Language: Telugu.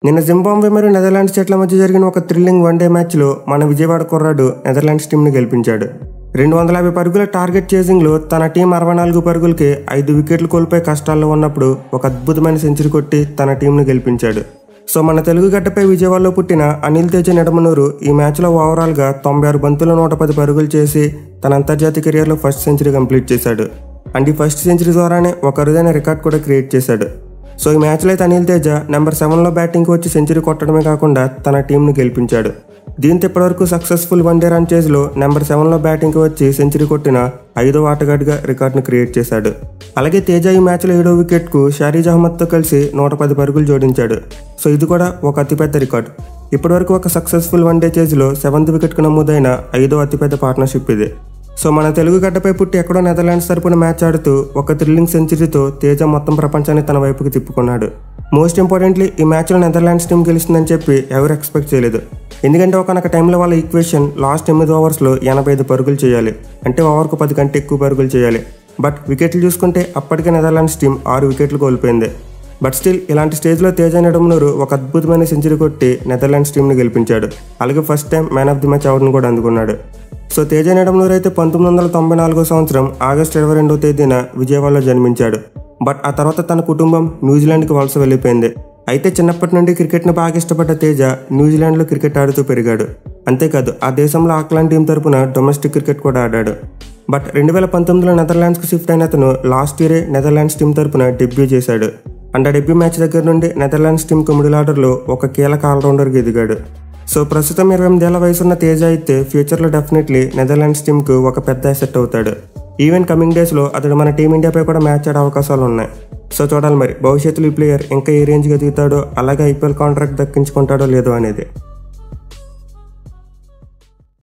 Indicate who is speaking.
Speaker 1: నిన్న జింబాబ్వే మరియు నెదర్లాండ్స్ జట్ల మధ్య జరిగిన ఒక థ్రిల్లింగ్ వన్డే మ్యాచ్లో మన విజయవాడ కుర్రాడు నెదర్లాండ్స్ టీంని గెలిపించాడు రెండు వందల యాభై పరుగుల టార్గెట్ చేసింగ్లో తన టీం అరవై నాలుగు పరుగులకి ఐదు వికెట్లు కోల్పోయి కష్టాల్లో ఉన్నప్పుడు ఒక అద్భుతమైన సెంచరీ కొట్టి తన టీంను గెలిపించాడు సో మన తెలుగు గడ్డపై విజయవాడలో పుట్టిన అనిల్ తేజ నెడమనూరు ఈ మ్యాచ్లో ఓవరాల్గా తొంభై ఆరు బంతులు నూట పది పరుగులు చేసి తన అంతర్జాతీయ కెరియర్లో ఫస్ట్ సెంచరీ కంప్లీట్ చేశాడు అండ్ ఈ ఫస్ట్ సెంచరీ ద్వారానే ఒక అరుదైన రికార్డ్ కూడా క్రియేట్ చేశాడు సో ఈ మ్యాచ్లో అయితే అనిల్ తేజ నెంబర్ సెవెన్లో బ్యాటింగ్కి వచ్చి సెంచరీ కొట్టడమే కాకుండా తన టీంను గెలిపించాడు దీంతో ఇప్పటివరకు సక్సెస్ఫుల్ వన్డే రన్ చేజ్లో నెంబర్ సెవెన్లో బ్యాటింగ్కి వచ్చి సెంచరీ కొట్టిన ఐదో ఆటగాడిగా రికార్డును క్రియేట్ చేశాడు అలాగే తేజ ఈ మ్యాచ్లో ఏడో వికెట్కు షారీజ్ అహ్మద్తో కలిసి నూట పది పరుగులు జోడించాడు సో ఇది కూడా ఒక అతిపెద్ద రికార్డు ఇప్పటివరకు ఒక సక్సెస్ఫుల్ వన్డే చేజ్లో సెవెంత్ వికెట్కు నమోదైన ఐదో అతిపెద్ద పార్ట్నర్షిప్ ఇది సో మన తెలుగు గడ్డపై పుట్టి ఎక్కడో నెదర్లాండ్స్ తరపున మ్యాచ్ ఆడుతూ ఒక థ్రిల్లింగ్ సెంచరీతో తేజ మొత్తం ప్రపంచాన్ని తన వైపుకి తిప్పుకున్నాడు మోస్ట్ ఇంపార్టెంట్లీ ఈ మ్యాచ్లో నెదర్లాండ్స్ టీం గెలిచిందని చెప్పి ఎవరు ఎక్స్పెక్ట్ చేయలేదు ఎందుకంటే ఒకనొక టైంలో వాళ్ళ ఈక్వేషన్ లాస్ట్ ఎనిమిది ఓవర్స్లో ఎనభై ఐదు పరుగులు చేయాలి అంటే ఓవర్కు పది కంటే ఎక్కువ పరుగులు చేయాలి బట్ వికెట్లు చూసుకుంటే అప్పటికే నెదర్లాండ్స్ టీం ఆరు వికెట్లు కోల్పోయింది బట్ స్టిల్ ఇలాంటి స్టేజ్లో తేజ నెడమనూరు ఒక అద్భుతమైన సెంచరీ కొట్టి నెదర్లాండ్స్ టీంని గెలిపించాడు అలాగే first time man of the match అవార్డును కూడా అందుకున్నాడు సో తేజ నెడమనూరు అయితే పంతొమ్మిది వందల తొంభై నాలుగో సంవత్సరం ఆగస్టు ఇరవై రెండవ తేదీన విజయవాడలో జన్మించాడు బట్ ఆ తర్వాత తన కుటుంబం న్యూజిలాండ్కి వలస వెళ్ళిపోయింది అయితే చిన్నప్పటి నుండి క్రికెట్ను బాగా ఇష్టపడ్డ తేజ న్యూజిలాండ్లో క్రికెట్ ఆడుతూ పెరిగాడు అంతేకాదు ఆ దేశంలో ఆక్లాండ్ టీం తరపున డొమెస్టిక్ క్రికెట్ కూడా ఆడాడు బట్ రెండు వేల పంతొమ్మిదిలో నెదర్లాండ్స్కి షిఫ్ట్ అయిన అతను లాస్ట్ ఇయరే నెదర్లాండ్స్ టీం తరపున డెబ్యూ చేశాడు అండ్ ఆ డెబ్యూ మ్యాచ్ దగ్గర నుండి నెదర్లాండ్స్ టీంకు మిడిల్ ఆర్డర్లో ఒక కీలక ఆల్రౌండర్గా ఎదిగాడు సో ప్రస్తుతం ఇరవై ఎనిమిదేళ్ల వయసున్న తేజ అయితే ఫ్యూచర్లో డెఫినెట్లీ నెదర్లాండ్స్ టీంకు ఒక పెద్ద అసెట్ అవుతాడు ఈవెన్ కమింగ్ డేస్లో అతడు మన టీమిండియాపై కూడా మ్యాచ్ ఆడే అవకాశాలు ఉన్నాయి సో చూడాలి మరి భవిష్యత్తులో ఈ ప్లేయర్ ఇంకా ఏ రేంజ్గా దిగుతాడో అలాగే ఐపీఎల్ కాంట్రాక్ట్ దక్కించుకుంటాడో లేదో అనేది